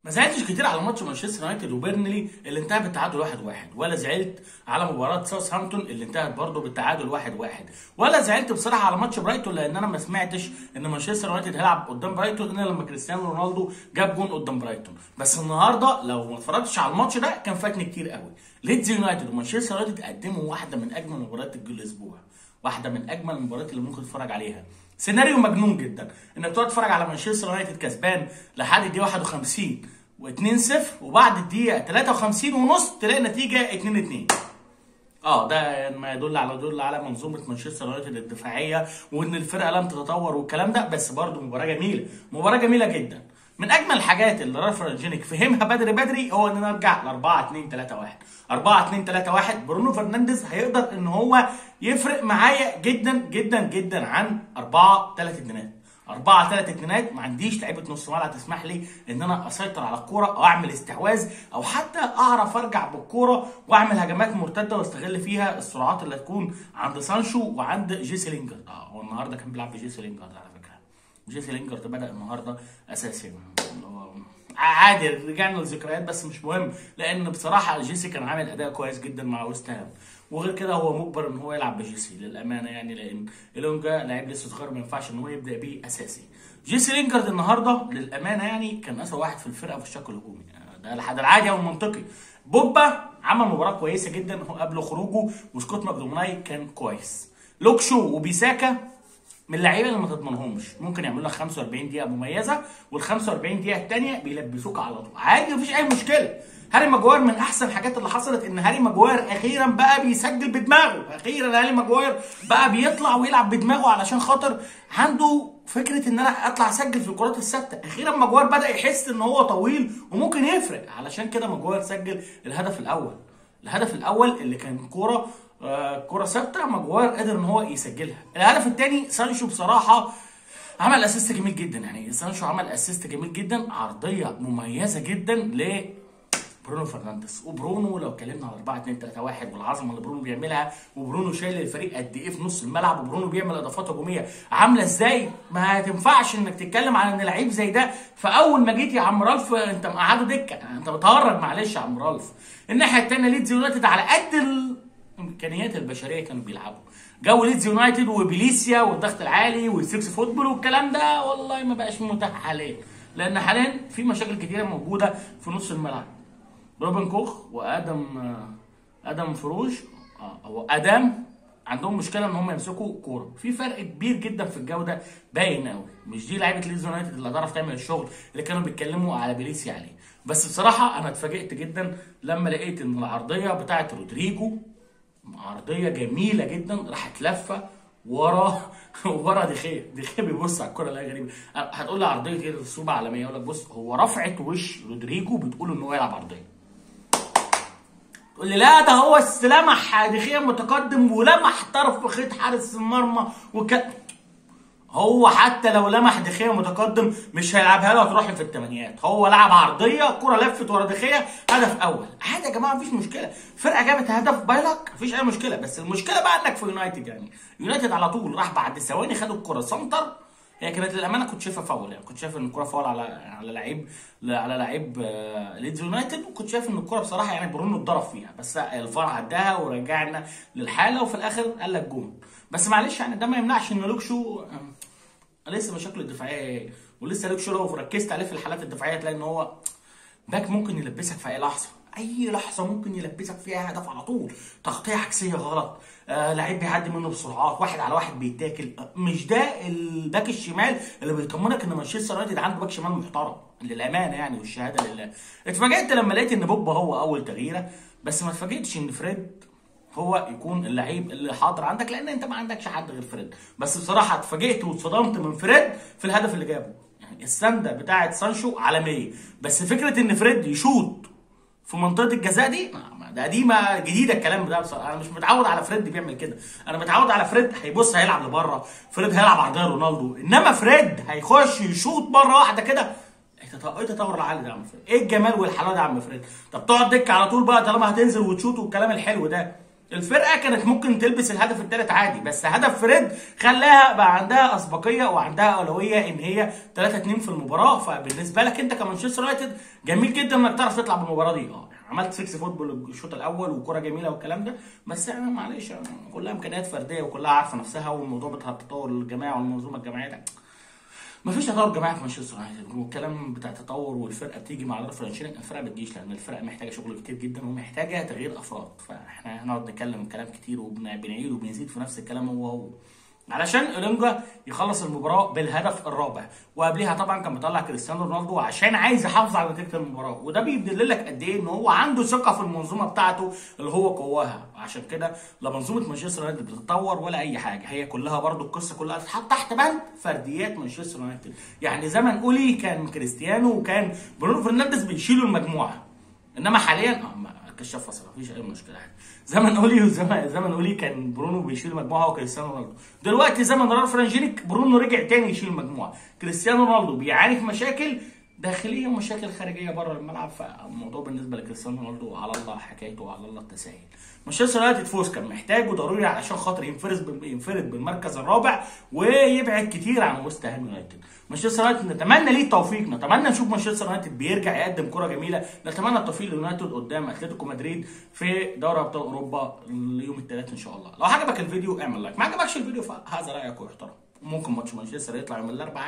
ما زعلتش كتير على ماتش مانشستر يونايتد وبيرنلي اللي انتهى بالتعادل 1-1 ولا زعلت على مباراه ساوثهامبتون اللي انتهت برضه بالتعادل 1-1 ولا زعلت بصراحه على ماتش برايتون لان انا ما سمعتش ان مانشستر يونايتد هيلعب قدام برايتون الا لما كريستيانو رونالدو جاب جون قدام برايتون بس النهارده لو ما اتفرجتش على الماتش ده كان فاتني كتير قوي ليدز يونايتد ومانشستر يونايتد قدموا واحده من اجمل مباريات الاسبوع واحده من اجمل المباريات اللي ممكن تتفرج عليها سيناريو مجنون جدا انك تقعد تتفرج على مانشستر يونايتد كسبان لحد الدقيقه 51 و2 0 وبعد الدقيقه 53 ونص تلاقي نتيجه 2 2 اه ده ما يدل على يدل على منظومه مانشستر يونايتد الدفاعيه وان الفرقه لم تتطور والكلام ده بس برضه مباراه جميله مباراه جميله جدا من اجمل الحاجات اللي رالف رانجينيك فهمها بدري بدري هو ان نرجع ل 4 2 3 1 4 2 3 1 برونو فرنانديز هيقدر ان هو يفرق معايا جدا جدا جدا عن 4 3 2 4 3 2 ما عنديش لعيبه نص ملعب تسمح لي ان انا اسيطر على الكوره او اعمل استحواذ او حتى اعرف ارجع بالكوره واعمل هجمات مرتده واستغل فيها السرعات اللي هتكون عند سانشو وعند جيسي لينجارد اه هو النهارده كان بيلعب بجيسي لينجارد على فكره جيسي لينجارد بدا النهارده اساسي اللي هو عادي رجعنا للذكريات بس مش مهم لان بصراحه جيسي كان عامل اداء كويس جدا مع ويست هام وغير كده هو مجبر ان هو يلعب بجيسي للامانه يعني لان الونجا لعيب لسه صغير ما ينفعش ان هو يبدا بيه اساسي جيسي لينجارد النهارده للامانه يعني كان اسوء واحد في الفرقه في الشق الهجومي ده لحد العادي او المنطقي بوجبا عمل مباراه كويسه جدا هو قبل خروجه وسكوت ماكدومناي كان كويس لوكشو وبيساكا من اللعيبه اللي ما تضمنهمش ممكن يعملوا لك 45 دقيقه مميزه وال 45 دقيقه الثانيه بيلبسوك على طول عادي مفيش اي مشكله هاري ماجواير من احسن الحاجات اللي حصلت ان هاري ماجواير اخيرا بقى بيسجل بدماغه اخيرا هاري ماجواير بقى بيطلع ويلعب بدماغه علشان خاطر عنده فكره ان انا اطلع اسجل في الكرات الثابته اخيرا ماجواير بدا يحس ان هو طويل وممكن يفرق علشان كده ماجواير سجل الهدف الاول الهدف الاول اللي كان كوره آه كرة ثابتة ماجواير قدر ان هو يسجلها الهدف الثاني سانشو بصراحة عمل اسيست جميل جدا يعني سانشو عمل اسيست جميل جدا عرضية مميزة جدا ل برونو فرنانديز وبرونو لو اتكلمنا على 4 2 3 1 والعظمه اللي برونو بيعملها وبرونو شايل الفريق قد ايه في نص الملعب وبرونو بيعمل اضافات هجوميه عامله ازاي ما تنفعش انك تتكلم عن ان لعيب زي ده فاول ما جيت يا عم رالف انت مقعده دكه انت بتهرج معلش يا عم رالف الناحيه الثانيه ليدز يونايتد على قد الامكانيات البشريه كانوا بيلعبوا جو ليدز يونايتد وبليسيا والضغط العالي والسكس فوتبول والكلام ده والله ما بقاش متاح حاليا لان حاليا في مشاكل كتيره موجوده في نص الملعب روبن كوخ وادم ادم فروج او ادم عندهم مشكله ان هم يمسكوا كوره في فرق كبير جدا في الجوده باين قوي مش دي لعيبه ليدز يونايتد اللي هتعرف تعمل الشغل اللي كانوا بيتكلموا على بيليسي عليه بس بصراحه انا اتفاجئت جدا لما لقيت ان العرضيه بتاعت رودريجو عرضيه جميله جدا راحت لفه ورا ورا دخيه دخيه بيبص على الكره اللي غريبه هتقول لي عرضيه ايه الصوبه عالميه اقول لك بص هو رفعت وش رودريجو بتقول ان هو يلعب عرضيه تقول لي لا ده هو لمح دخيه متقدم ولمح طرف خيط حارس المرمى وك هو حتى لو لمح دخيه متقدم مش هيلعبها له هتروح في الثمانينات هو لعب عرضيه كره لفت ورا دخيه هدف اول عادي يا جماعه مفيش مشكله فرقه جابت هدف بايلك مفيش اي مشكله بس المشكله بقى انك في يونايتد يعني يونايتد على طول راح بعد ثواني خدوا الكره سنتر هي كانت للامانه كنت شايفها فاول يعني كنت شايف ان الكره فاول على على لعيب على لعيب ليدز يونايتد وكنت شايف ان الكره بصراحه يعني برونو اتضرب فيها بس الفار عداها ورجعنا للحاله وفي الاخر قال لك جون بس معلش يعني ده ما يمنعش ان لوكشو لسه مشاكله الدفاعيه ولسه لوكشو لو ركزت عليه في الحالات الدفاعيه تلاقي ان هو باك ممكن يلبسك في اي لحظه اي لحظه ممكن يلبسك فيها هدف على طول تغطيه عكسيه غلط آه لعيب بيعدي منه بسرعات واحد على واحد بيتاكل مش ده الباك الشمال اللي بيطمنك ان مانشستر يونايتد عنده باك شمال محترم للامانه يعني والشهاده لله اتفاجئت لما لقيت ان بوجبا هو اول تغييره بس ما اتفاجئتش ان فريد هو يكون اللعيب اللي حاضر عندك لان انت ما عندكش حد غير فريد بس بصراحه اتفاجئت واتصدمت من فريد في الهدف اللي جابه يعني السنده بتاعه سانشو عالميه بس فكره ان فريد يشوط في منطقه الجزاء دي ده قديمه جديده الكلام ده بصراحه انا مش متعود على فريد بيعمل كده انا متعود على فريد هيبص هيلعب لبره فريد هيلعب عرضيه رونالدو انما فريد هيخش يشوط مره واحده كده ايه تطور العالي ده يا عم فريد ايه الجمال والحلاوه ده يا عم فريد طب تقعد دكه على طول بقى طالما هتنزل وتشوط والكلام الحلو ده الفرقه كانت ممكن تلبس الهدف الثالث عادي بس هدف فريد خلاها بقى عندها اسبقيه وعندها اولويه ان هي 3 2 في المباراه فبالنسبه لك انت كمانشستر يونايتد جميل جدا انك تعرف تطلع بالمباراه دي اه عملت 6 فوتبول الشوط الاول وكره جميله والكلام ده بس يعني معلش يعني كلها امكانيات فرديه وكلها عارفه نفسها والموضوع بتاع التطور الجماعي والمنظومه الجماعيه ده مفيش تطور جماعي في مانشستر يونايتد والكلام بتاع التطور والفرقه بتيجي مع رالف رانشينيك الفرقه ما بتجيش لان الفرقه محتاجه شغل كتير جدا ومحتاجه تغيير افراد فاحنا هنقعد نتكلم كلام كتير وبنعيد وبنزيد في نفس الكلام هو هو علشان اولينجا يخلص المباراه بالهدف الرابع وقبلها طبعا كان مطلع كريستيانو رونالدو عشان عايز يحافظ على نتيجه المباراه وده بيدل لك قد ايه ان هو عنده ثقه في المنظومه بتاعته اللي هو قواها عشان كده لا منظومه مانشستر يونايتد بتتطور ولا اي حاجه هي كلها برضو القصه كلها تتحط تحت بند فرديات مانشستر يونايتد يعني زمن اولي كان كريستيانو وكان برونو فرنانديز بيشيلوا المجموعه انما حاليا اه ما- الكشاف فصل مفيش اي مشكله يعني زمن اولي وزمن زمن اولي كان برونو بيشيل المجموعه وكريستيانو رونالدو دلوقتي زمن رالف رانجينيك برونو رجع تاني يشيل المجموعه كريستيانو رونالدو بيعاني في مشاكل داخليه ومشاكل خارجيه بره الملعب فالموضوع بالنسبه لكريستيانو رونالدو على الله حكايته وعلى الله التساهل مانشستر يونايتد فوز كان محتاجه ضروري علشان خاطر ينفرد ينفرد بالمركز الرابع ويبعد كتير عن ويست هام يونايتد مانشستر يونايتد نتمنى ليه التوفيق نتمنى نشوف مانشستر يونايتد بيرجع يقدم كره جميله نتمنى التوفيق ليونايتد قدام اتلتيكو مدريد في دوري ابطال اوروبا يوم الثلاث ان شاء الله لو عجبك الفيديو اعمل لايك ما عجبكش الفيديو فهذا رايك واحترم ممكن ماتش مانشستر يطلع يوم الاربعاء